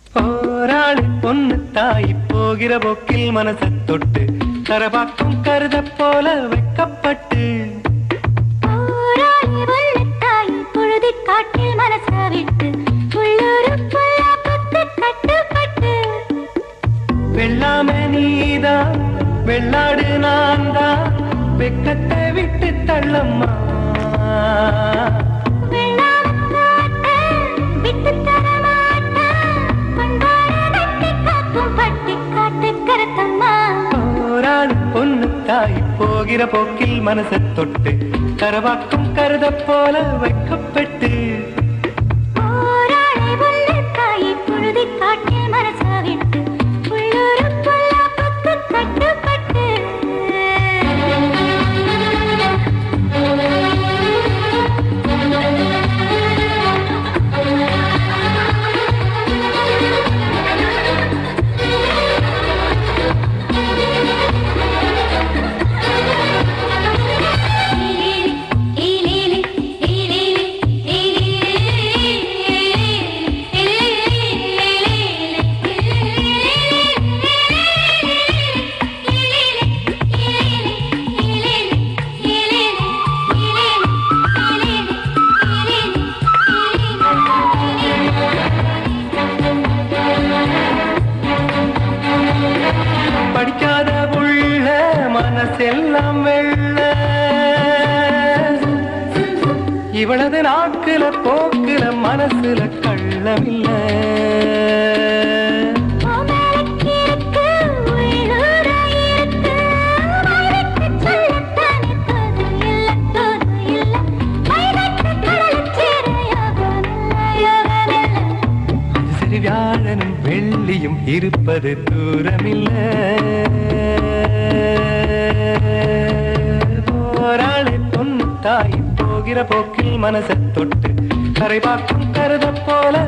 போராளி பொண்ணு தாய் போகிற போக்கில் மனச தொட்டு கரபாக்கும் கருத போல வைக்கப்பட்டு போராளி வல்லத்தாய் பொழுதி காட்டில் மனச விட்டு உள்ளூரு பொல்லாப்புக்கு கட்டுப்பட்டு வெள்ளாம நீதான் வெள்ளாடு நான் தான் வெக்கத்தை விட்டு தள்ளம்மா வெள்ளாமக்காட்ட விட்டு தர மாட்டேன் பண்பாடு கட்டி காக்கும் பட்டி காட்டு கருத்தம்மா போராளி பொண்ணு தாய் போகிற போக்கில் மனச தொட்டு கரவாக்கும் கருத போல வைக்கப்பட்டு போராளி வல்லத்தாய் பொழுதி காட்டில் மனச விட்டு உள்ளூரு பொல்லாப்புக்கு கட்டுப்பட்டு படிக்காத உள்ள மனசெல்லாம் வெள்ள இவளது நாக்குல போக்குல மனசுல கள்ளமில்ல கோமலக்கிற்கு உள்ளூர இருக்கு மழைக்கு சொல்லத்தானே தோது இல்ல தோது இல்ல மைதட்டு கடலுச் சேர யோகமில்ல யோகமில்ல அது சரி வியாழனும் வெள்ளியும் இருப்பது தூரமில்ல போராளி பொண்ணு தாய் போகிற போக்கில் மனச தொட்டு கரை பார்க்கும் கருத போல